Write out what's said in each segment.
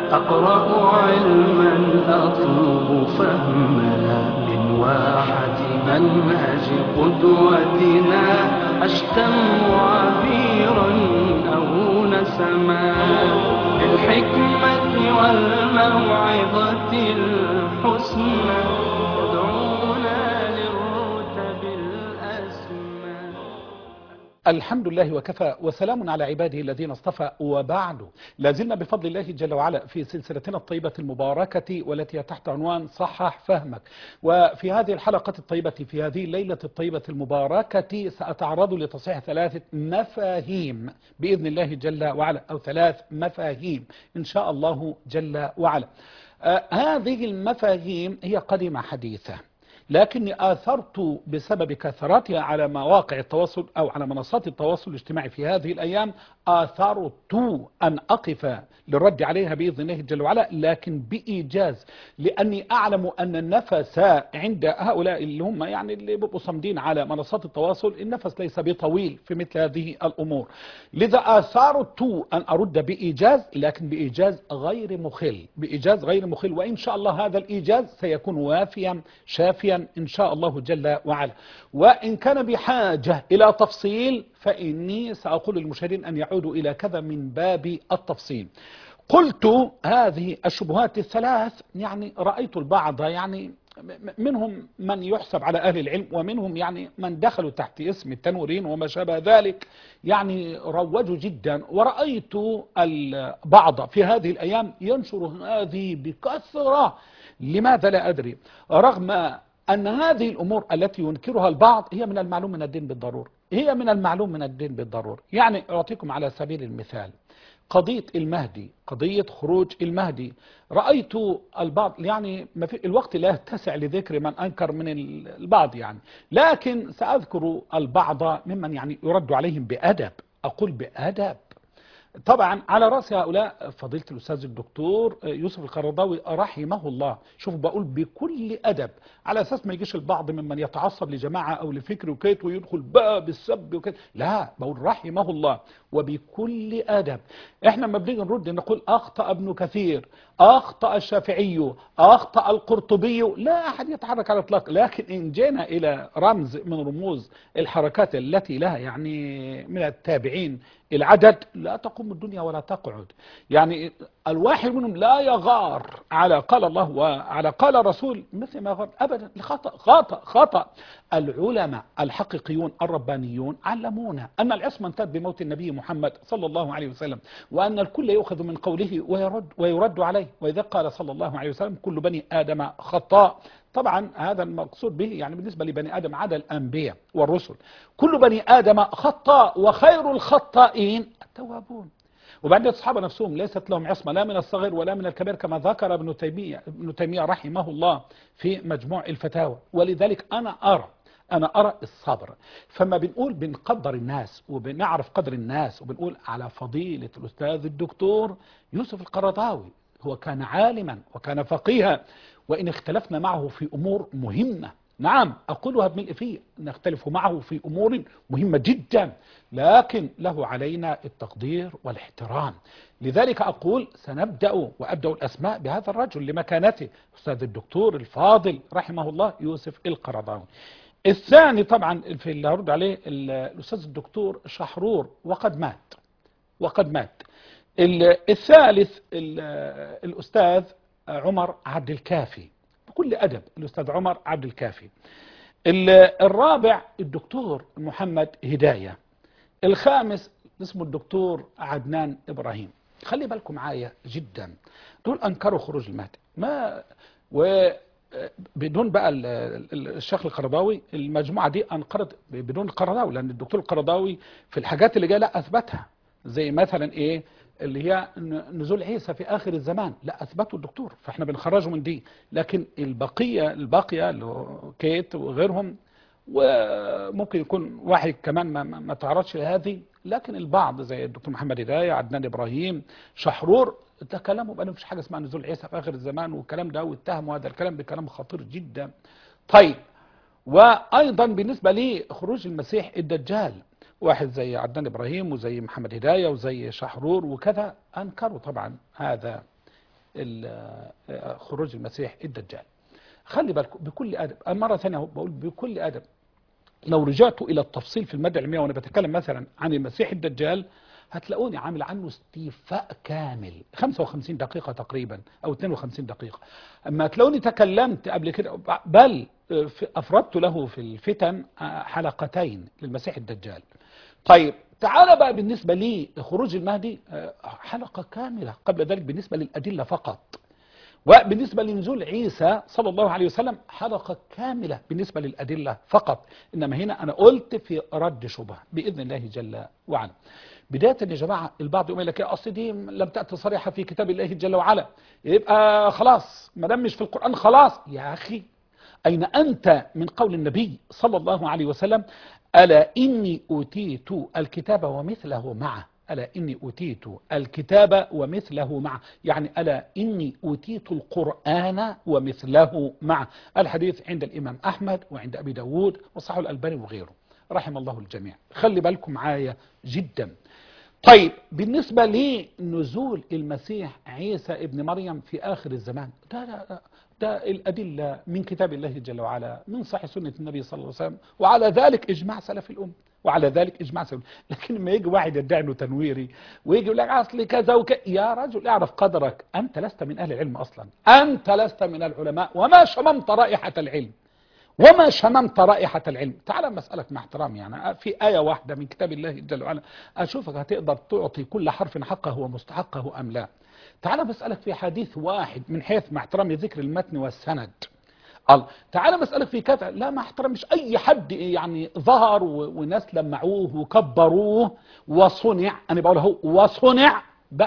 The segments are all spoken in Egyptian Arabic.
أقرأ علما أطلب فهما من واحة منهج قدوتنا أشتم عبيرا أو نسما بالحكمة والموعظة الحسنى يدعونا للرتب الأسمى الحمد لله وكفى وسلام على عباده الذين اصطفى وبعد لازلنا بفضل الله جل وعلا في سلسلتنا الطيبة المباركة والتي تحت عنوان صحح فهمك وفي هذه الحلقة الطيبة في هذه الليلة الطيبة المباركة سأتعرض لتصحيح ثلاثة مفاهيم بإذن الله جل وعلا أو ثلاث مفاهيم إن شاء الله جل وعلا آه هذه المفاهيم هي قديمة حديثة لكني آثرت بسبب كثرتها على مواقع التواصل أو على منصات التواصل الاجتماعي في هذه الأيام آثرت أن أقف للرد عليها بإذن الله جل وعلا لكن بإيجاز لأني أعلم أن النفس عند هؤلاء اللي هم يعني اللي بيبقوا صامدين على منصات التواصل النفس ليس بطويل في مثل هذه الأمور لذا آثرت أن أرد بإيجاز لكن بإيجاز غير مخل بإيجاز غير مخل وإن شاء الله هذا الإيجاز سيكون وافيا شافيا إن شاء الله جل وعلا وإن كان بحاجة إلى تفصيل فإني سأقول للمشاهدين أن يعودوا إلى كذا من باب التفصيل قلت هذه الشبهات الثلاث يعني رأيت البعض يعني منهم من يحسب على أهل العلم ومنهم يعني من دخلوا تحت اسم التنورين وما شابه ذلك يعني روجوا جدا ورأيت البعض في هذه الأيام ينشر هذه بكثرة لماذا لا أدري رغم أن هذه الأمور التي ينكرها البعض هي من المعلوم من الدين بالضرورة هي من المعلوم من الدين بالضرورة يعني أعطيكم على سبيل المثال قضية المهدي قضية خروج المهدي رأيت البعض يعني ما في الوقت لا يتسع لذكر من أنكر من البعض يعني لكن سأذكر البعض ممن يعني يرد عليهم بأدب أقول بأدب طبعا على رأس هؤلاء فضيلة الأستاذ الدكتور يوسف القرضاوي رحمه الله شوفوا بقول بكل أدب على أساس ما يجيش البعض ممن يتعصب لجماعة أو لفكر وكيت ويدخل بقى بالسب وكيت لا بقول رحمه الله وبكل أدب احنا لما بنيجي نرد نقول أخطأ ابن كثير أخطأ الشافعي أخطأ القرطبي لا أحد يتحرك على الإطلاق لكن إن جينا إلى رمز من رموز الحركات التي لها يعني من التابعين العدد لا تقوم الدنيا ولا تقعد يعني الواحد منهم لا يغار على قال الله وعلى قال رسول مثل ما غار أبدا خطأ خطأ خطأ العلماء الحقيقيون الربانيون علمونا أن العصمة انتهت بموت النبي محمد صلى الله عليه وسلم وأن الكل يؤخذ من قوله ويرد, ويرد عليه وإذا قال صلى الله عليه وسلم كل بني آدم خطاء طبعا هذا المقصود به يعني بالنسبة لبني آدم عدا الأنبياء والرسل كل بني آدم خطاء وخير الخطائين التوابون وبعدين الصحابة نفسهم ليست لهم عصمة لا من الصغير ولا من الكبير كما ذكر ابن تيمية, ابن تيمية رحمه الله في مجموع الفتاوى ولذلك أنا أرى أنا أرى الصبر فما بنقول بنقدر الناس وبنعرف قدر الناس وبنقول على فضيلة الأستاذ الدكتور يوسف القرضاوي هو كان عالما وكان فقيها وإن اختلفنا معه في أمور مهمة نعم أقولها بملء فيه نختلف معه في أمور مهمة جدا لكن له علينا التقدير والاحترام لذلك أقول سنبدأ وأبدأ الأسماء بهذا الرجل لمكانته أستاذ الدكتور الفاضل رحمه الله يوسف القرضاوي الثاني طبعا في اللي هرد عليه الأستاذ الدكتور شحرور وقد مات وقد مات الثالث الأستاذ عمر عبد الكافي بكل أدب الأستاذ عمر عبد الكافي الرابع الدكتور محمد هداية الخامس اسمه الدكتور عدنان إبراهيم خلي بالكم معايا جدا دول أنكروا خروج المهدي ما و بدون بقى الشيخ القرضاوي المجموعة دي أنقرض بدون القرضاوي لأن الدكتور القرضاوي في الحاجات اللي جايه لا أثبتها زي مثلا إيه اللي هي نزول عيسى في آخر الزمان لا أثبته الدكتور فإحنا بنخرجه من دي لكن البقية الباقية اللي كيت وغيرهم وممكن يكون واحد كمان ما, ما تعرضش لهذه لكن البعض زي الدكتور محمد هداية عدنان إبراهيم شحرور ده كلامه بقى مفيش حاجة اسمها نزول عيسى في آخر الزمان والكلام ده واتهموا هذا الكلام بكلام خطير جدا طيب وأيضا بالنسبة لخروج المسيح الدجال واحد زي عدنان إبراهيم وزي محمد هداية وزي شحرور وكذا أنكروا طبعا هذا ال- آه، خروج المسيح الدجال خلي بالكم بكل أدب أنا مرة ثانية أهو بقول بكل أدب لو رجعت إلى التفصيل في المادة العلمية وأنا بتكلم مثلا عن المسيح الدجال هتلاقوني عامل عنه استيفاء كامل 55 دقيقة تقريبا أو 52 دقيقة أما تلاقوني تكلمت قبل كده بل آه، في- أفردت له في الفتن آه، حلقتين للمسيح الدجال طيب تعال بقى بالنسبة لي خروج المهدي آه، حلقة كاملة قبل ذلك بالنسبة للأدلة فقط وبالنسبة لنزول عيسى صلى الله عليه وسلم حلقة كاملة بالنسبة للأدلة فقط إنما هنا أنا قلت في رد شبهة بإذن الله جل وعلا بداية يا جماعة البعض يقول لك يا أصل دي لم تأتي صريحة في كتاب الله جل وعلا يبقى خلاص ما دام مش في القرآن خلاص يا أخي أين أنت من قول النبي صلى الله عليه وسلم ألا إني أوتيت الكتاب ومثله معه ألا إني أوتيت الكتاب ومثله معه يعني ألا إني أوتيت القرآن ومثله معه الحديث عند الإمام أحمد وعند أبي داود وصححه الألباني وغيره رحم الله الجميع خلي بالكم معايا جدا طيب بالنسبة لنزول المسيح عيسى ابن مريم في آخر الزمان ده, ده, ده, ده الأدلة من كتاب الله جل وعلا من صحيح سنة النبي صلى الله عليه وسلم وعلى ذلك إجماع سلف الأمة وعلى ذلك إجماع سلف لكن لما يجي واحد يدعي انه تنويري ويجي يقول لك أصل كذا وكذا يا رجل اعرف قدرك أنت لست من أهل العلم أصلا أنت لست من العلماء وما شممت رائحة العلم وما شممت رائحة العلم تعال مسألك مع احترامي يعني في آية واحدة من كتاب الله جل وعلا أشوفك هتقدر تعطي كل حرف حقه ومستحقه أم لا تعال بسألك في حديث واحد من حيث مع احترامي ذكر المتن والسند الله تعال مسألك في كذا لا مع احترام مش أي حد يعني ظهر و- وناس لمعوه وكبروه وصنع أنا بقول اهو وصنع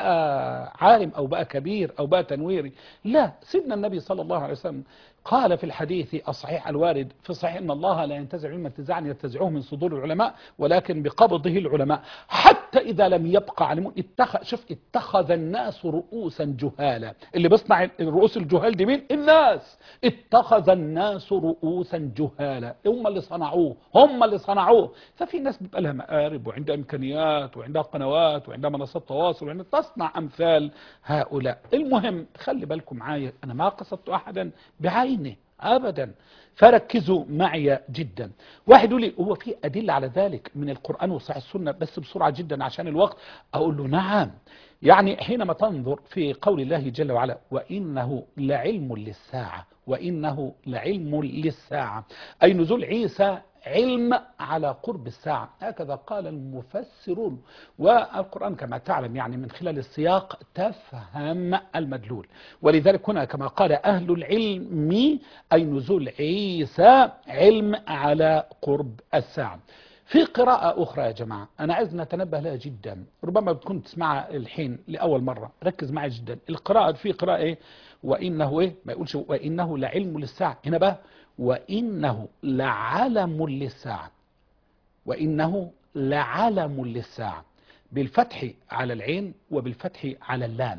بقى عالم أو بقى كبير أو بقى تنويري لا سيدنا النبي صلى الله عليه وسلم قال في الحديث الصحيح الوارد في صحيح ان الله لا ينتزع علم انتزاعا ينتزعه من صدور العلماء ولكن بقبضه العلماء حتى اذا لم يبقى علمون اتخذ شوف اتخذ الناس رؤوسا جهالا اللي بيصنع الرؤوس الجهال دي مين الناس اتخذ الناس رؤوسا جهالا هم اللي صنعوه هم اللي صنعوه ففي ناس بيبقى لها مآرب وعندها امكانيات وعندها قنوات وعندها منصات تواصل وعندها تصنع امثال هؤلاء المهم خلي بالكم معايا انا ما قصدت احدا بعينه ابدا فركزوا معي جدا واحد يقول لي هو في ادله على ذلك من القران وصحيح السنه بس بسرعه جدا عشان الوقت اقول له نعم يعني حينما تنظر في قول الله جل وعلا وانه لعلم للساعه وانه لعلم للساعه اي نزول عيسى علم على قرب الساعة هكذا قال المفسرون والقرآن كما تعلم يعني من خلال السياق تفهم المدلول ولذلك هنا كما قال أهل العلم أي نزول عيسى علم على قرب الساعة في قراءة أخرى يا جماعة أنا عايز نتنبه لها جدا ربما بتكون تسمعها الحين لأول مرة ركز معي جدا القراءة في قراءة إيه وإنه إيه ما يقولش وإنه لعلم للساعة هنا بقى وإنه لعلم للساعة وإنه لعلم للساعة بالفتح على العين وبالفتح على اللام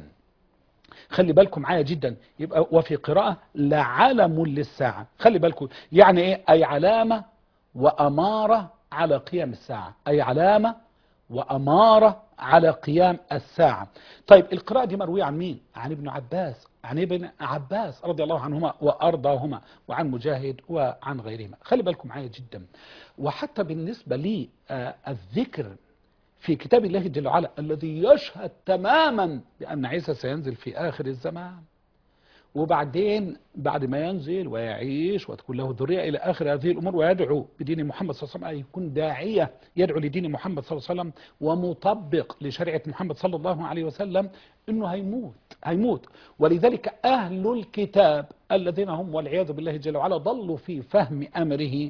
خلي بالكم معايا جدا يبقى وفي قراءة لعلم للساعة خلي بالكم يعني ايه اي علامة وامارة على قيام الساعة اي علامة وامارة على قيام الساعة طيب القراءة دي مروية عن مين عن ابن عباس عن ابن عباس رضي الله عنهما وارضاهما وعن مجاهد وعن غيرهما خلي بالكم معايا جدا وحتى بالنسبة لي آه الذكر في كتاب الله جل وعلا الذي يشهد تماما بأن عيسى سينزل في آخر الزمان وبعدين بعد ما ينزل ويعيش وتكون له ذرية إلى آخر هذه الأمور ويدعو بدين محمد صلى الله عليه وسلم أي يكون داعية يدعو لدين محمد صلى الله عليه وسلم ومطبق لشريعة محمد صلى الله عليه وسلم إنه هيموت هيموت ولذلك أهل الكتاب الذين هم والعياذ بالله جل وعلا ضلوا في فهم أمره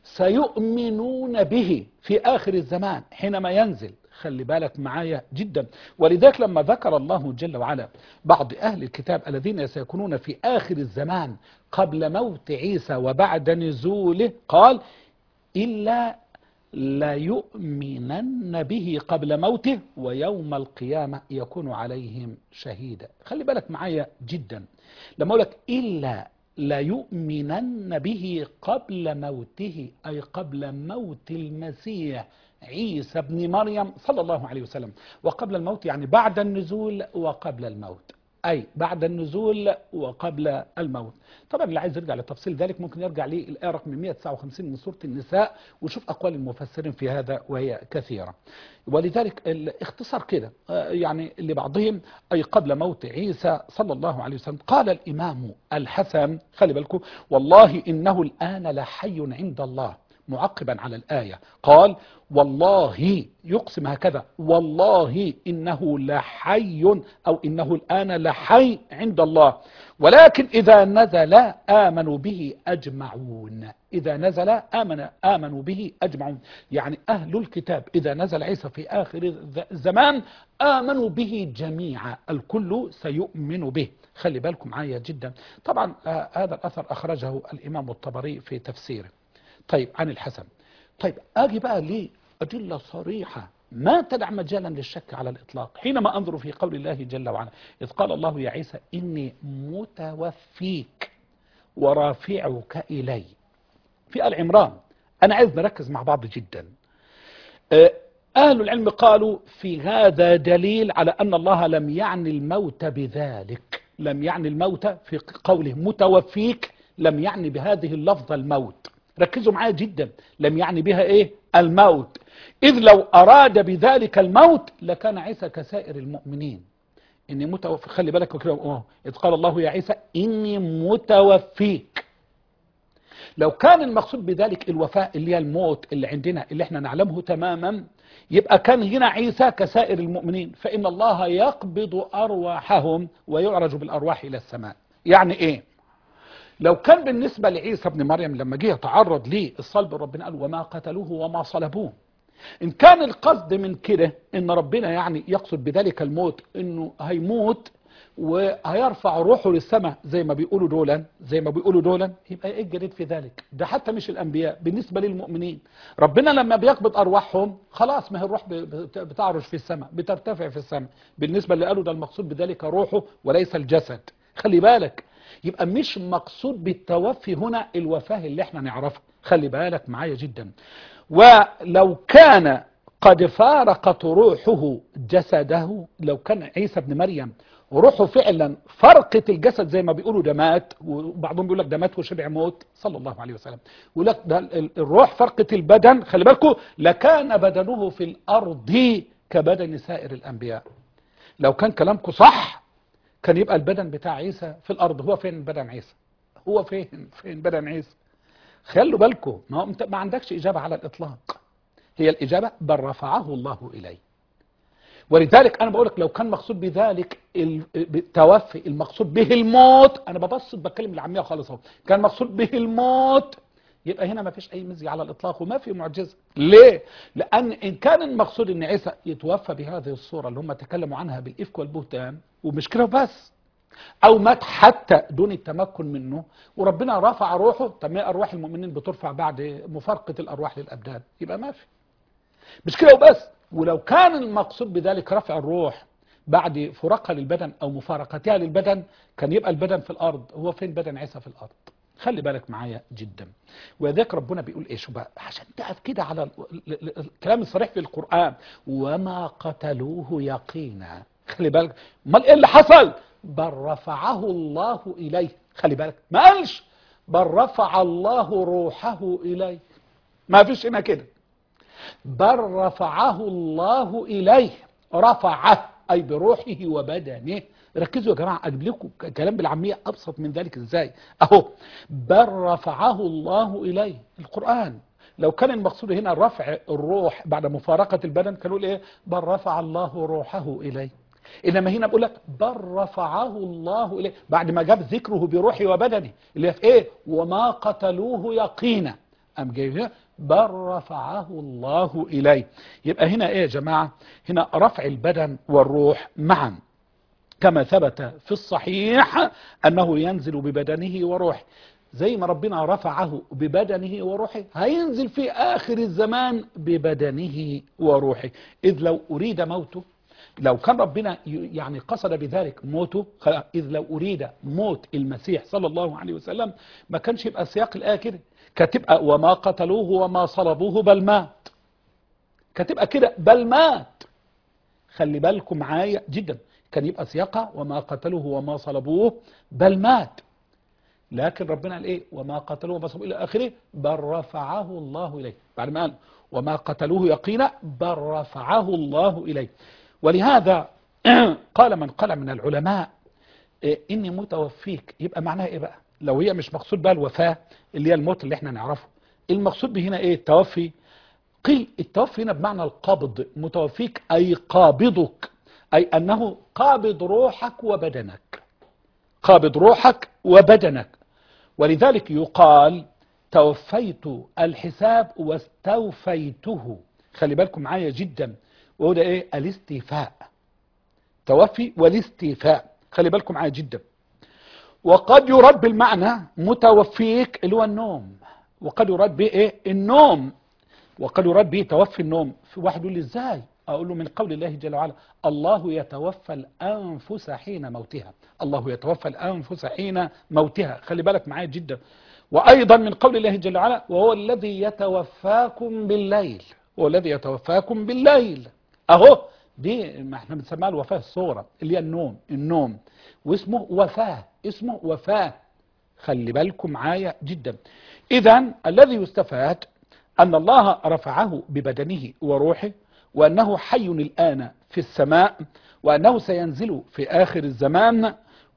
سيؤمنون به في آخر الزمان حينما ينزل خلي بالك معايا جدا ولذلك لما ذكر الله جل وعلا بعض أهل الكتاب الذين سيكونون في آخر الزمان قبل موت عيسى وبعد نزوله قال إلا ليؤمنن به قبل موته ويوم القيامة يكون عليهم شهيدا خلي بالك معايا جدا لما أقول لك إلا ليؤمنن به قبل موته أي قبل موت المسيح عيسى ابن مريم صلى الله عليه وسلم وقبل الموت يعني بعد النزول وقبل الموت أي بعد النزول وقبل الموت طبعا اللي عايز يرجع لتفصيل ذلك ممكن يرجع للآية رقم 159 من سورة النساء ويشوف أقوال المفسرين في هذا وهي كثيرة ولذلك الاختصار كده آه، يعني لبعضهم أي قبل موت عيسى صلى الله عليه وسلم قال الإمام الحسن خلي بالكم والله إنه الآن لحي عند الله معقبا على الآية قال والله يقسم هكذا والله إنه لحي أو إنه الآن لحي عند الله ولكن إذا نزل آمنوا به أجمعون إذا نزل آمن آمنوا به أجمعون يعني أهل الكتاب إذا نزل عيسى في آخر الزمان آمنوا به جميعا الكل سيؤمن به خلي بالكم معايا جدا طبعا آه هذا الأثر أخرجه الإمام الطبري في تفسيره طيب عن الحسن طيب أجي بقى ليه أدلة صريحة ما تدع مجالا للشك على الإطلاق حينما أنظر في قول الله جل وعلا إذ قال الله يا عيسى إني متوفيك ورافعك إلي في آل عمران أنا عايز نركز مع بعض جدا آه، أهل العلم قالوا في هذا دليل على أن الله لم يعني الموت بذلك لم يعني الموت في قوله متوفيك لم يعني بهذه اللفظة الموت ركزوا معايا جدا لم يعني بها ايه الموت اذ لو اراد بذلك الموت لكان عيسى كسائر المؤمنين اني متوفي خلي بالك كده اه اذ قال الله يا عيسى اني متوفيك لو كان المقصود بذلك الوفاء اللي هي الموت اللي عندنا اللي احنا نعلمه تماما يبقى كان هنا عيسى كسائر المؤمنين فإن الله يقبض أرواحهم ويعرج بالأرواح إلى السماء يعني إيه لو كان بالنسبة لعيسى ابن مريم لما جه يتعرض ليه الصلب ربنا قال وما قتلوه وما صلبوه إن كان القصد من كده إن ربنا يعني يقصد بذلك الموت إنه هيموت وهيرفع روحه للسماء زي ما بيقولوا دولا زي ما بيقولوا دولا يبقى ايه الجديد في ذلك ده حتى مش الانبياء بالنسبه للمؤمنين ربنا لما بيقبض ارواحهم خلاص ما هي الروح بتعرج في السماء بترتفع في السماء بالنسبه اللي قالوا ده المقصود بذلك روحه وليس الجسد خلي بالك يبقى مش مقصود بالتوفي هنا الوفاه اللي احنا نعرفها خلي بالك معايا جدا ولو كان قد فارقت روحه جسده لو كان عيسى بن مريم روحه فعلا فرقت الجسد زي ما بيقولوا ده مات وبعضهم بيقول لك ده مات وشبع موت صلى الله عليه وسلم يقول لك ده الروح فرقت البدن خلي بالكم لكان بدنه في الارض كبدن سائر الانبياء لو كان كلامكم صح كان يبقى البدن بتاع عيسى في الارض هو فين بدن عيسى هو فين فين بدن عيسى خلوا بالكم ما, انت ما عندكش اجابه على الاطلاق هي الاجابه بل رفعه الله اليه ولذلك انا بقول لك لو كان مقصود بذلك التوفي المقصود به الموت انا ببسط بتكلم العاميه خالص اهو كان مقصود به الموت يبقى هنا ما فيش اي مزي على الاطلاق وما في معجزه ليه لان ان كان المقصود ان عيسى يتوفى بهذه الصوره اللي هم تكلموا عنها بالافك والبهتان ومش كده بس او مات حتى دون التمكن منه وربنا رفع روحه طب ما ارواح المؤمنين بترفع بعد مفارقه الارواح للابدان يبقى ما في مش كده وبس ولو كان المقصود بذلك رفع الروح بعد فراقها للبدن او مفارقتها للبدن كان يبقى البدن في الارض هو فين بدن عيسى في الارض خلي بالك معايا جدا وذاك ربنا بيقول ايه شو بقى عشان تقف كده على الكلام الصريح في القرآن وما قتلوه يقينا خلي بالك امال ايه اللي حصل بل رفعه الله اليه خلي بالك ما قالش بل رفع الله روحه اليه ما فيش هنا كده بل رفعه الله إليه رفعه أي بروحه وبدنه ركزوا يا جماعة أجيب لكم كلام بالعامية أبسط من ذلك إزاي أهو بل رفعه الله إليه القرآن لو كان المقصود هنا رفع الروح بعد مفارقة البدن كانوا إيه بل رفع الله روحه إليه إنما هنا بقول لك بل رفعه الله إليه بعد ما جاب ذكره بروحه وبدنه اللي في إيه وما قتلوه يقينا أم جاي بل رفعه الله إليه يبقى هنا إيه يا جماعة هنا رفع البدن والروح معا كما ثبت في الصحيح أنه ينزل ببدنه وروحه زي ما ربنا رفعه ببدنه وروحه هينزل في آخر الزمان ببدنه وروحه إذ لو أريد موته لو كان ربنا يعني قصد بذلك موته إذ لو أريد موت المسيح صلى الله عليه وسلم ما كانش يبقى سياق الآية كده كتبقى وما قتلوه وما صلبوه بل مات كتبقى كده بل مات خلي بالكم معايا جدا كان يبقى سياقها وما قتلوه وما صلبوه بل مات لكن ربنا قال ايه وما قتلوه وما صلبوه الى اخره بل رفعه الله اليه بعد ما قال وما قتلوه يقينا بل رفعه الله اليه ولهذا قال من قال من العلماء إيه اني متوفيك يبقى معناها ايه بقى لو هي مش مقصود بقى الوفاة اللي هي الموت اللي احنا نعرفه المقصود به هنا ايه التوفي قيل التوفي هنا بمعنى القبض متوفيك اي قابضك اي انه قابض روحك وبدنك قابض روحك وبدنك ولذلك يقال توفيت الحساب واستوفيته خلي بالكم معايا جدا وهو ده ايه الاستيفاء توفي والاستيفاء خلي بالكم معايا جدا وقد يرد بالمعنى متوفيك اللي هو النوم وقد يرد به ايه النوم وقد يرد به توفي النوم في واحد يقول لي ازاي اقول له من قول الله جل وعلا الله يتوفى الانفس حين موتها الله يتوفى الانفس حين موتها خلي بالك معايا جدا وايضا من قول الله جل وعلا وهو الذي يتوفاكم بالليل هو الذي يتوفاكم بالليل اهو دي ما احنا بنسميها الوفاه الصغرى اللي هي النوم النوم واسمه وفاه اسمه وفاه خلي بالكم معايا جدا اذا الذي يستفاد ان الله رفعه ببدنه وروحه وانه حي الان في السماء وانه سينزل في اخر الزمان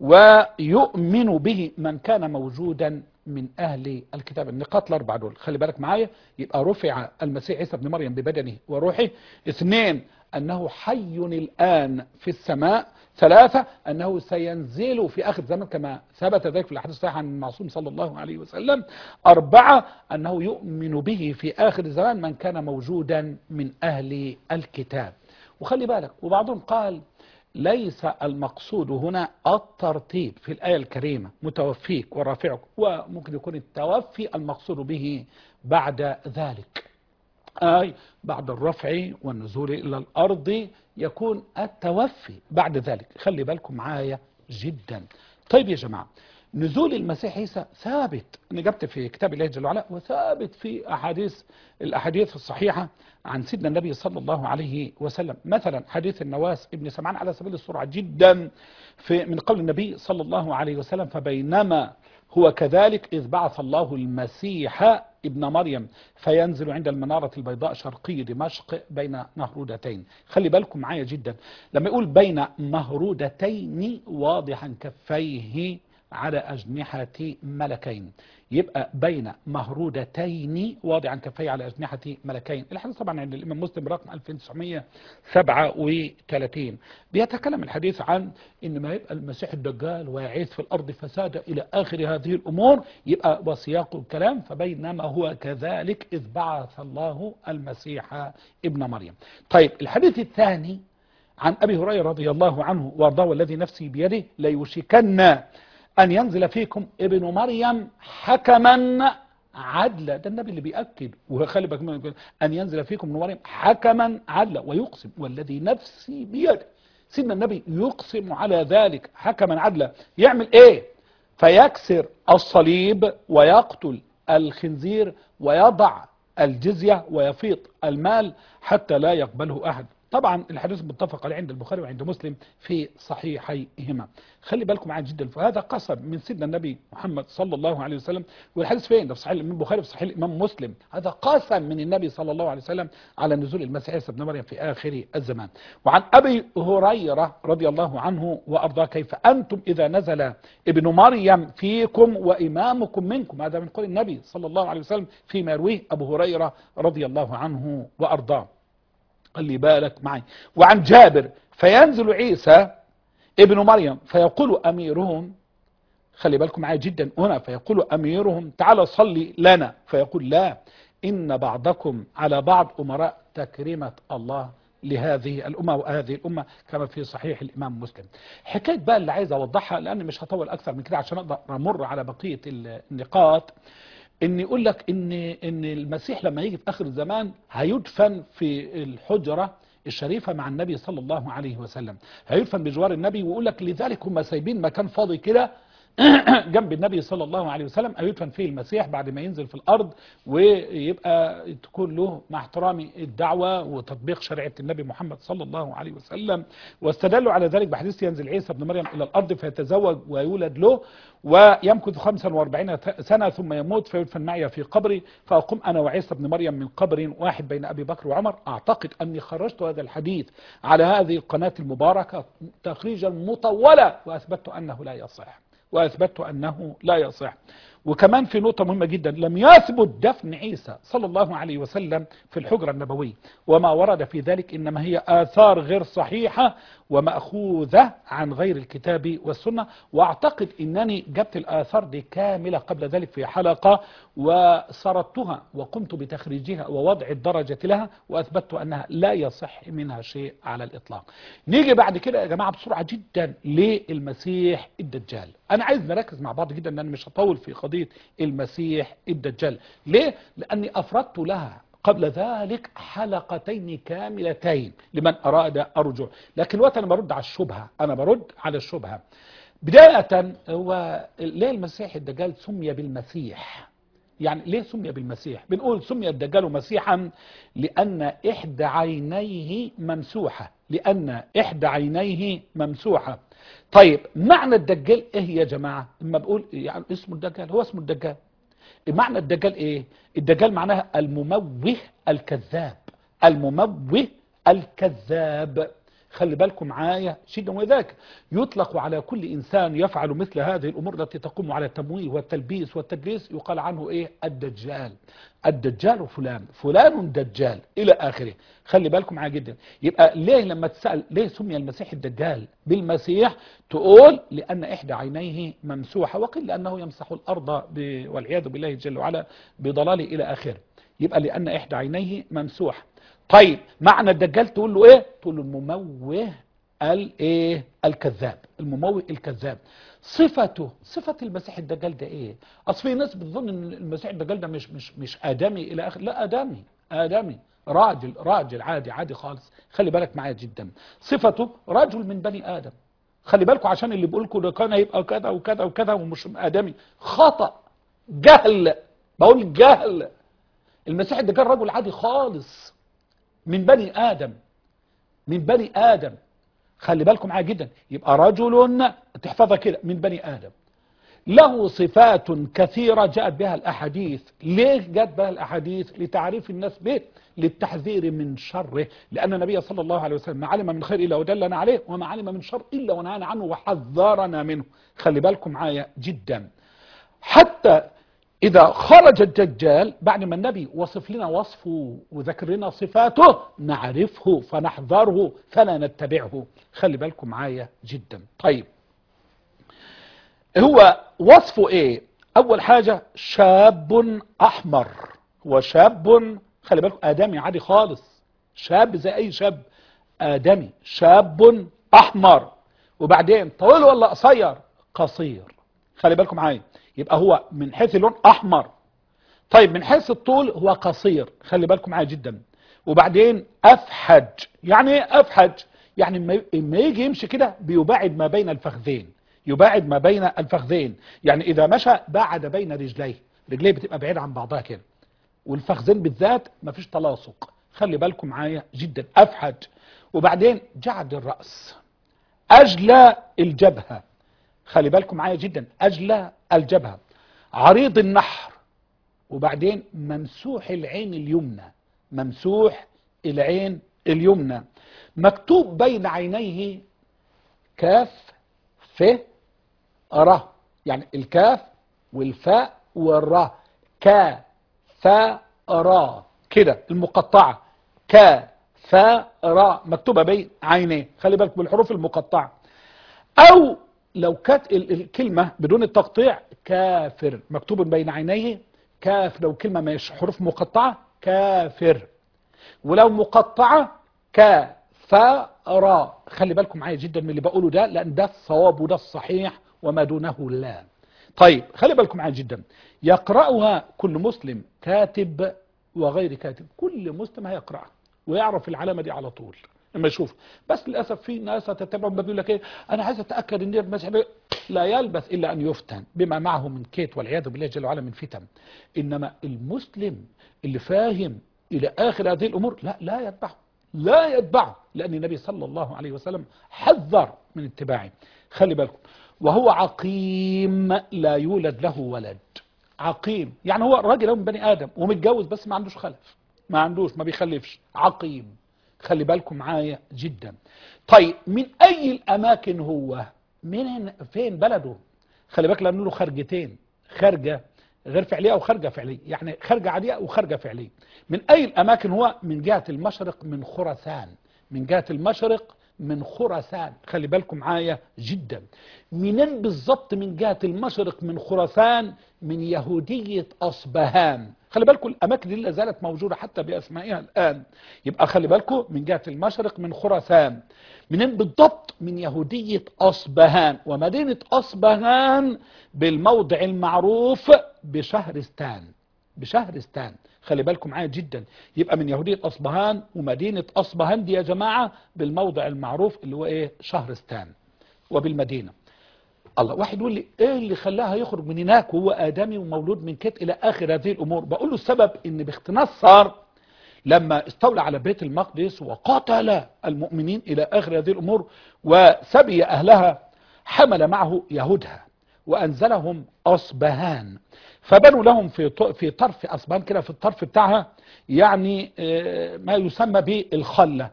ويؤمن به من كان موجودا من اهل الكتاب النقاط الاربعه دول خلي بالك معايا يبقى رفع المسيح عيسى ابن مريم ببدنه وروحه اثنين أنه حي الآن في السماء ثلاثة أنه سينزل في آخر الزمن كما ثبت ذلك في الأحاديث الصحيحة عن المعصوم صلى الله عليه وسلم أربعة أنه يؤمن به في آخر الزمان من كان موجودا من أهل الكتاب وخلي بالك وبعضهم قال ليس المقصود هنا الترتيب في الآية الكريمة متوفيك ورافعك وممكن يكون التوفي المقصود به بعد ذلك أي بعد الرفع والنزول إلى الأرض يكون التوفي بعد ذلك خلي بالكم معايا جدا طيب يا جماعة نزول المسيح عيسى ثابت أنا جبت في كتاب الله جل وعلا وثابت في أحاديث الأحاديث الصحيحة عن سيدنا النبي صلى الله عليه وسلم مثلا حديث النواس ابن سمعان على سبيل السرعة جدا في من قول النبي صلى الله عليه وسلم فبينما هو كذلك إذ بعث الله المسيح ابن مريم فينزل عند المنارة البيضاء شرقي دمشق بين مهرودتين خلي بالكم معايا جدا لما يقول بين مهرودتين واضحا كفيه على أجنحة ملكين يبقى بين مهرودتين واضعا كفيه على أجنحة ملكين الحديث طبعا عند الإمام مسلم رقم 1937 بيتكلم الحديث عن إن ما يبقى المسيح الدجال ويعيث في الأرض فساد إلى آخر هذه الأمور يبقى وسياق الكلام فبينما هو كذلك إذ بعث الله المسيح ابن مريم طيب الحديث الثاني عن أبي هريرة رضي الله عنه وارضاه والذي نفسي بيده ليوشكن أن ينزل فيكم ابن مريم حكما عدلا ده النبي اللي بيأكد وخلي بالك من أن ينزل فيكم ابن مريم حكما عدلا ويقسم والذي نفسي بيده سيدنا النبي يقسم على ذلك حكما عدلا يعمل ايه فيكسر الصليب ويقتل الخنزير ويضع الجزية ويفيض المال حتى لا يقبله أحد طبعا الحديث متفق عليه عند البخاري وعند مسلم في صحيحيهما خلي بالكم معايا جدا فهذا قسم من سيدنا النبي محمد صلى الله عليه وسلم والحديث فين ده في صحيح الامام البخاري في صحيح الامام مسلم هذا قسم من النبي صلى الله عليه وسلم على نزول المسيح عيسى ابن مريم في اخر الزمان وعن ابي هريره رضي الله عنه وارضاه كيف انتم اذا نزل ابن مريم فيكم وامامكم منكم هذا من قول النبي صلى الله عليه وسلم فيما يرويه ابو هريره رضي الله عنه وارضاه خلي بالك معي وعن جابر فينزل عيسى ابن مريم فيقول أميرهم خلي بالكم معي جدا هنا فيقول أميرهم تعالى صلي لنا فيقول لا إن بعضكم على بعض أمراء تكريمة الله لهذه الأمة وهذه الأمة كما في صحيح الإمام مسلم حكاية بقى اللي عايز أوضحها لأني مش هطول أكثر من كده عشان أقدر أمر على بقية النقاط ان يقول لك ان ان المسيح لما يجي في اخر الزمان هيدفن في الحجره الشريفه مع النبي صلى الله عليه وسلم هيدفن بجوار النبي ويقول لك لذلك هم سايبين مكان فاضي كده جنب النبي صلى الله عليه وسلم أو يدفن فيه المسيح بعد ما ينزل في الأرض ويبقى تكون له مع احترام الدعوة وتطبيق شريعة النبي محمد صلى الله عليه وسلم واستدلوا على ذلك بحديث ينزل عيسى بن مريم إلى الأرض فيتزوج ويولد له ويمكث 45 سنة ثم يموت فيدفن معي في قبري فأقوم أنا وعيسى بن مريم من قبر واحد بين أبي بكر وعمر أعتقد أني خرجت هذا الحديث على هذه القناة المباركة تخريجا مطولا وأثبتت أنه لا يصح وأثبتت أنه لا يصح وكمان في نقطة مهمة جدا لم يثبت دفن عيسى صلى الله عليه وسلم في الحجرة النبوية وما ورد في ذلك إنما هي آثار غير صحيحة ومأخوذة عن غير الكتاب والسنة وأعتقد أنني جبت الآثار دي كاملة قبل ذلك في حلقة وسردتها وقمت بتخريجها ووضع الدرجة لها وأثبتت أنها لا يصح منها شيء على الإطلاق نيجي بعد كده يا جماعة بسرعة جدا للمسيح الدجال أنا عايز نركز مع بعض جدا أن أنا مش هطول في قضية المسيح الدجال ليه؟ لأني أفردت لها قبل ذلك حلقتين كاملتين لمن أراد أرجع لكن الوقت أنا برد على الشبهة أنا برد على الشبهة بداية هو ليه المسيح الدجال سمي بالمسيح يعني ليه سمي بالمسيح بنقول سمي الدجال مسيحا لأن إحدى عينيه ممسوحة لأن إحدى عينيه ممسوحة طيب معنى الدجال إيه يا جماعة لما بقول يعني اسمه الدجال هو اسمه الدجال معنى الدجال ايه الدجال معناها المموه الكذاب المموه الكذاب خلي بالكم معايا شيء وذاك يطلق على كل إنسان يفعل مثل هذه الأمور التي تقوم على التمويه والتلبيس والتدليس يقال عنه إيه الدجال الدجال فلان فلان دجال إلى آخره خلي بالكم معايا جدا يبقى ليه لما تسأل ليه سمي المسيح الدجال بالمسيح تقول لأن إحدى عينيه ممسوحة وقيل لأنه يمسح الأرض ب... والعياذ بالله جل وعلا بضلاله إلى آخره يبقى لأن إحدى عينيه ممسوحة طيب معنى الدجال تقول له ايه تقول له المموه الايه الكذاب المموه الكذاب صفته صفة المسيح الدجال ده ايه اصل في ناس بتظن ان المسيح الدجال ده مش مش مش ادمي الى اخر لا ادمي ادمي راجل راجل عادي عادي خالص خلي بالك معايا جدا صفته رجل من بني ادم خلي بالكم عشان اللي بيقول لكم ده كان هيبقى كذا وكذا وكذا ومش ادمي خطأ جهل بقول جهل المسيح الدجال رجل عادي خالص من بني آدم من بني آدم خلي بالكم معايا جدا يبقى رجل تحفظها كده من بني آدم له صفات كثيرة جاءت بها الأحاديث ليه جاءت بها الأحاديث لتعريف الناس به للتحذير من شره لأن النبي صلى الله عليه وسلم ما علم من خير إلا ودلنا عليه وما علم من شر إلا ونهانا عنه وحذرنا منه خلي بالكم معايا جدا حتى إذا خرج الدجال بعد ما النبي وصف لنا وصفه وذكر لنا صفاته نعرفه فنحذره فلا نتبعه خلي بالكم معايا جدا طيب هو وصفه ايه اول حاجة شاب احمر هو شاب خلي بالكم ادمي عادي خالص شاب زي اي شاب ادمي شاب احمر وبعدين طويل ولا قصير قصير خلي بالكم معايا يبقى هو من حيث اللون احمر طيب من حيث الطول هو قصير خلي بالكم معايا جدا وبعدين افحج يعني ايه افحج يعني ما يجي يمشي كده بيباعد ما بين الفخذين يباعد ما بين الفخذين يعني اذا مشى باعد بين رجليه رجليه بتبقى بعيدة عن بعضها كده والفخذين بالذات ما فيش تلاصق خلي بالكم معايا جدا افحج وبعدين جعد الرأس اجلى الجبهة خلي بالكم معايا جدا اجلى الجبهة عريض النحر وبعدين ممسوح العين اليمنى ممسوح العين اليمنى مكتوب بين عينيه كاف ف ر يعني الكاف والفاء والراء ك ف ر كده المقطعة ك ف ر مكتوبة بين عينيه خلي بالك بالحروف المقطعة او لو كانت الكلمة بدون التقطيع كافر مكتوب بين عينيه كاف لو كلمة مش حروف مقطعة كافر ولو مقطعة كفر خلي بالكم معايا جدا من اللي بقوله ده لأن ده الصواب وده الصحيح وما دونه لا طيب خلي بالكم معايا جدا يقرأها كل مسلم كاتب وغير كاتب كل مسلم هيقرأها ويعرف العلامة دي على طول لما يشوف بس للاسف في ناس تتبع ما بيقول لك ايه انا عايز اتاكد ان المسيح لا يلبث الا ان يفتن بما معه من كيت والعياذ بالله جل وعلا من فتن انما المسلم اللي فاهم الى اخر هذه الامور لا لا يتبعه لا يتبعه لان النبي صلى الله عليه وسلم حذر من اتباعه خلي بالكم وهو عقيم لا يولد له ولد عقيم يعني هو راجل من بني ادم ومتجوز بس ما عندوش خلف ما عندوش ما بيخلفش عقيم خلي بالكم معايا جدا طيب من اي الاماكن هو من فين بلده خلي بالك لانه له خرجتين خارجه غير فعليه او خارجه فعليه يعني خارجه عاديه وخارجه فعليه من اي الاماكن هو من جهه المشرق من خراسان من جهه المشرق من خراسان خلي بالكم معايا جدا منين بالظبط من جهه المشرق من خراسان من يهوديه اصبهان خلي بالكم الاماكن دي لا زالت موجوده حتى باسمائها الان يبقى خلي بالكم من جهه المشرق من خراسان منين بالضبط من يهوديه اصبهان ومدينه اصبهان بالموضع المعروف بشهرستان بشهرستان خلي بالكم معايا جدا يبقى من يهوديه اصبهان ومدينه اصبهان دي يا جماعه بالموضع المعروف اللي هو ايه شهرستان وبالمدينه الله واحد يقول لي ايه اللي خلاها يخرج من هناك وهو ادمي ومولود من كت الى اخر هذه الامور بقول له السبب ان باختنصر لما استولى على بيت المقدس وقتل المؤمنين الى اخر هذه الامور وسبي اهلها حمل معه يهودها وانزلهم اصبهان فبنوا لهم في في طرف اصبهان كده في الطرف بتاعها يعني ما يسمى بالخله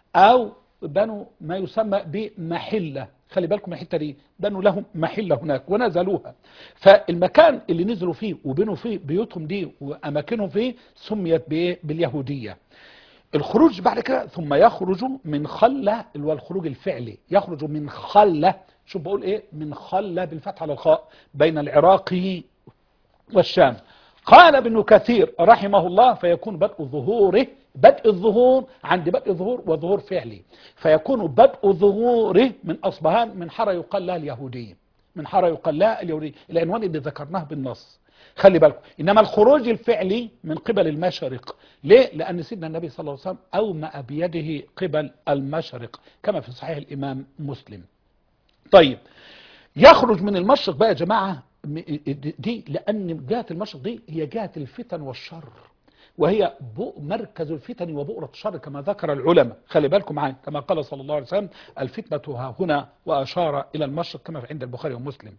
او بنوا ما يسمى بمحله خلي بالكم الحته دي بنوا لهم محله هناك ونزلوها فالمكان اللي نزلوا فيه وبنوا فيه بيوتهم دي واماكنهم فيه سميت بايه باليهوديه الخروج بعد كده ثم يخرجوا من خله اللي هو الخروج الفعلي يخرجوا من خله شوف بقول ايه من خله بالفتح على الخاء بين العراق والشام قال ابن كثير رحمه الله فيكون بدء ظهوره بدء الظهور عند بدء الظهور وظهور فعلي فيكون بدء ظهوره من أصبهان من حارة يقال لها اليهودية من حارة يقال لها اليهودية العنوان اللي ذكرناه بالنص خلي بالكم إنما الخروج الفعلي من قبل المشرق ليه؟ لأن سيدنا النبي صلى الله عليه وسلم أومأ بيده قبل المشرق كما في صحيح الإمام مسلم طيب يخرج من المشرق بقى يا جماعة دي لأن جهة المشرق دي هي جهة الفتن والشر وهي مركز الفتن وبؤرة الشر كما ذكر العلماء خلي بالكم معايا كما قال صلى الله عليه وسلم الفتنة ها هنا وأشار إلى المشرق كما عند البخاري ومسلم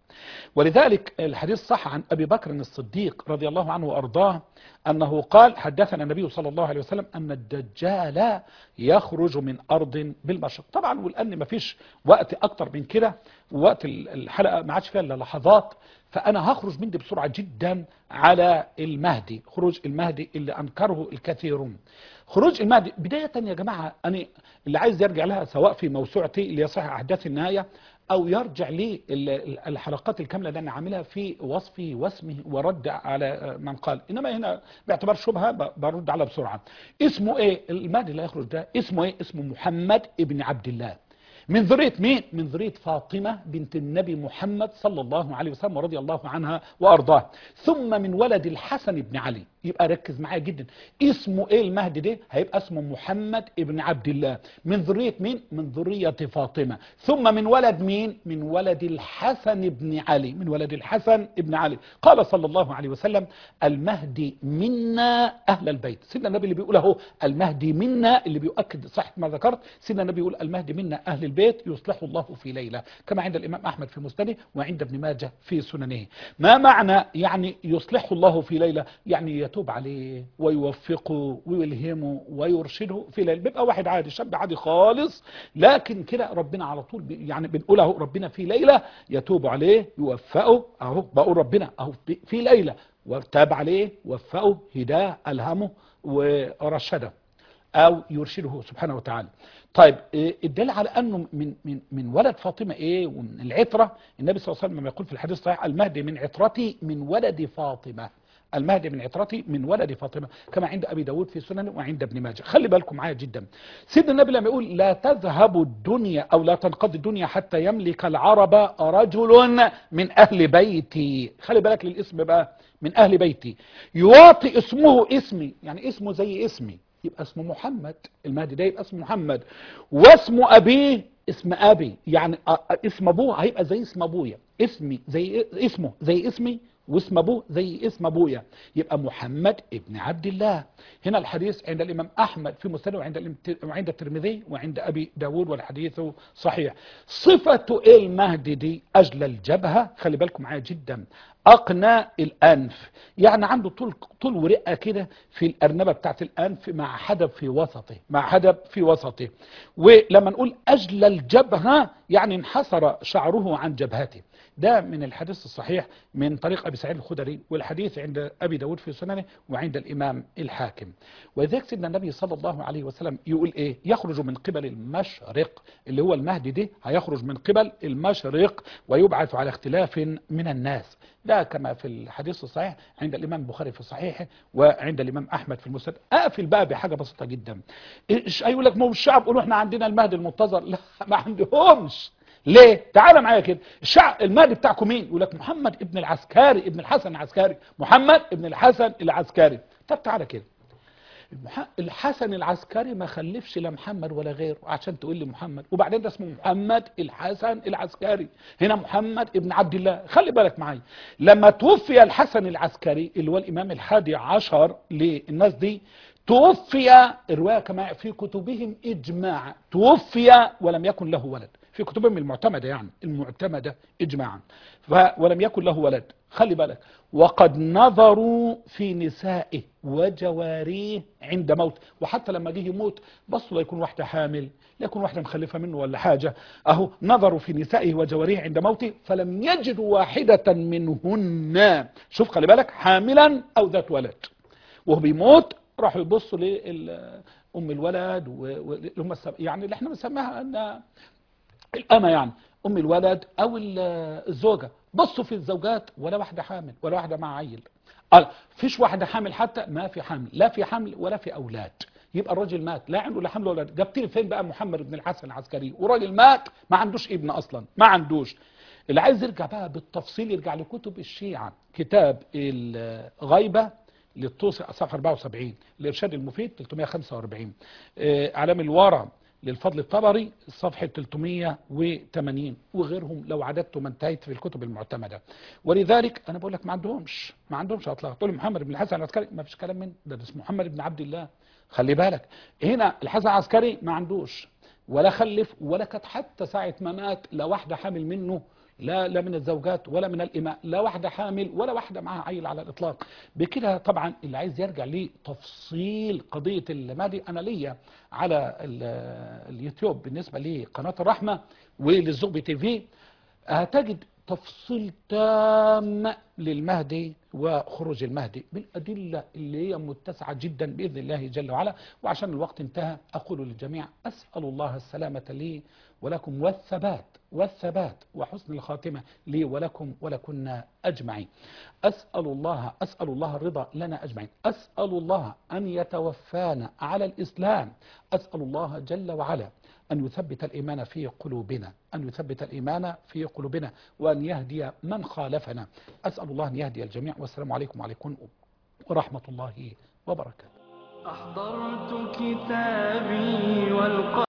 ولذلك الحديث صح عن أبي بكر الصديق رضي الله عنه وأرضاه أنه قال حدثنا النبي صلى الله عليه وسلم أن الدجال يخرج من أرض بالمشرق طبعا ولأن ما فيش وقت أكتر من كده ووقت الحلقة ما عادش فيها إلا لحظات فأنا هخرج من دي بسرعة جدا على المهدي خروج المهدي اللي أنكره الكثيرون خروج المهدي بداية يا جماعة أنا اللي عايز يرجع لها سواء في موسوعتي اللي يصح أحداث النهاية أو يرجع لي الحلقات الكاملة اللي أنا عاملها في وصفه واسمه ورد على من قال إنما هنا باعتبار شبهة برد على بسرعة اسمه إيه المهدي اللي هيخرج ده اسمه إيه اسمه محمد ابن عبد الله من ذرية مين؟ من ذرية فاطمة بنت النبي محمد صلى الله عليه وسلم ورضي الله عنها وأرضاه ثم من ولد الحسن بن علي يبقى ركز معايا جدا اسمه ايه المهدي ده هيبقى اسمه محمد ابن عبد الله من ذرية مين من ذرية فاطمة ثم من ولد مين من ولد الحسن بن علي من ولد الحسن بن علي قال صلى الله عليه وسلم المهدي منا أهل البيت سيدنا النبي اللي بيقول اهو المهدي منا اللي بيؤكد صحة ما ذكرت سيدنا النبي يقول المهدي منا أهل البيت يصلح الله في ليلة كما عند الإمام أحمد في مسنده وعند ابن ماجه في سننه ما معنى يعني يصلح الله في ليلة يعني يتوب عليه ويوفقه ويلهمه ويرشده في ليل بيبقى واحد عادي شاب عادي خالص لكن كده ربنا على طول بي يعني بنقول اهو ربنا في ليلة يتوب عليه يوفقه اهو بقول ربنا اهو في ليلة وتاب عليه وفقه هداه ألهمه ورشده أو يرشده سبحانه وتعالى طيب الدليل على أنه من, من, من ولد فاطمة إيه ومن العطرة النبي صلى الله عليه وسلم يقول في الحديث الصحيح المهدي من عطرتي من ولد فاطمة المهدي من عطرتي من ولد فاطمة كما عند أبي داود في سنن وعند ابن ماجه خلي بالكم معايا جدا سيدنا النبي لما يقول لا تذهب الدنيا أو لا تنقضي الدنيا حتى يملك العرب رجل من أهل بيتي خلي بالك للاسم بقى من أهل بيتي يواطي اسمه اسمي يعني اسمه زي اسمي يبقى اسمه محمد المهدي ده يبقى اسمه محمد واسم ابيه اسم ابي يعني أ- أ- اسم ابوه هيبقى زي اسم ابويا اسمي زي اسمه زي اسمي واسم ابوه زي اسم ابويا يبقى محمد ابن عبد الله هنا الحديث عند الامام احمد في مسنده وعند الإمت- وعند الترمذي وعند ابي داود والحديث صحيح صفه ايه المهدي دي اجل الجبهه خلي بالكم معايا جدا اقنى الانف يعني عنده طول طول ورقه كده في الارنبه بتاعت الانف مع حدب في وسطه مع حدب في وسطه ولما نقول اجل الجبهه يعني انحسر شعره عن جبهته ده من الحديث الصحيح من طريق ابي سعيد الخدري والحديث عند ابي داود في سننه وعند الامام الحاكم ولذلك سيدنا النبي صلى الله عليه وسلم يقول ايه يخرج من قبل المشرق اللي هو المهدي ده هيخرج من قبل المشرق ويبعث على اختلاف من الناس ده كما في الحديث الصحيح عند الامام البخاري في صحيحه وعند الامام احمد في المسند اقفل بقى بحاجه بسيطه جدا ايش هيقول لك ما هو الشعب يقولوا احنا عندنا المهدي المنتظر لا ما عندهمش ليه تعال معايا كده الشعب المهدي بتاعكم مين يقول لك محمد ابن العسكري ابن الحسن العسكري محمد ابن الحسن العسكري طب تعالى كده المح- الحسن العسكري ما خلفش لا محمد ولا غيره عشان تقول لي محمد وبعدين ده اسمه محمد الحسن العسكري هنا محمد ابن عبد الله خلي بالك معايا لما توفي الحسن العسكري اللي هو الامام الحادي عشر للناس دي توفي الرواية كما في كتبهم إجماعا توفي ولم يكن له ولد في كتبهم المعتمدة يعني المعتمدة إجماعا ف- ولم يكن له ولد خلي بالك وقد نظروا في نسائه وجواريه عند موت وحتى لما جه يموت بصوا لا يكون واحدة حامل لا يكون واحدة مخلفة منه ولا حاجة أهو نظروا في نسائه وجواريه عند موته فلم يجدوا واحدة منهن شوف خلي بالك حاملا أو ذات ولد وهو بيموت راحوا يبصوا لأم الولد و- و- اللي هم السب- يعني اللي احنا بنسميها ان الأمة يعني أم الولد أو ال- الزوجة بصوا في الزوجات ولا واحدة حامل ولا واحدة مع عيل قال فيش واحدة حامل حتى ما في حمل لا في حمل ولا في أولاد يبقى الراجل مات لا عنده لا حمل ولا أولاد جبت لي فين بقى محمد بن الحسن العسكري وراجل مات ما عندوش ابن أصلا ما عندوش اللي عايز يرجع بقى بالتفصيل يرجع لكتب الشيعة كتاب الغيبة للطوسي صفحة 74 الإرشاد المفيد 345 آه، علام الورى للفضل الطبري صفحة 380 وغيرهم لو عددت ما انتهيت في الكتب المعتمدة ولذلك أنا بقول لك ما عندهمش ما عندهمش أطلاق تقول لي محمد بن الحسن العسكري ما فيش كلام من ده, ده اسمه محمد بن عبد الله خلي بالك هنا الحسن العسكري ما عندوش ولا خلف ولا كانت حتى ساعة ما مات لا واحدة حامل منه لا لا من الزوجات ولا من الإماء لا واحدة حامل ولا واحدة معها عيل على الإطلاق بكده طبعا اللي عايز يرجع لتفصيل قضية المهدي أنا ليا على ال- اليوتيوب بالنسبة لقناة الرحمة وللزغبي تي في هتجد تفصيل تام للمهدي وخروج المهدي بالأدلة اللي هي متسعة جدا بإذن الله جل وعلا وعشان الوقت انتهى أقول للجميع أسأل الله السلامة لي ولكم والثبات والثبات وحسن الخاتمة لي ولكم ولكنا أجمعين أسأل الله أسأل الله الرضا لنا أجمعين أسأل الله أن يتوفانا على الإسلام أسأل الله جل وعلا أن يثبت الإيمان في قلوبنا أن يثبت الإيمان في قلوبنا وأن يهدي من خالفنا أسأل الله أن يهدي الجميع والسلام عليكم وعليكم ورحمة الله وبركاته أحضرت كتابي والقلم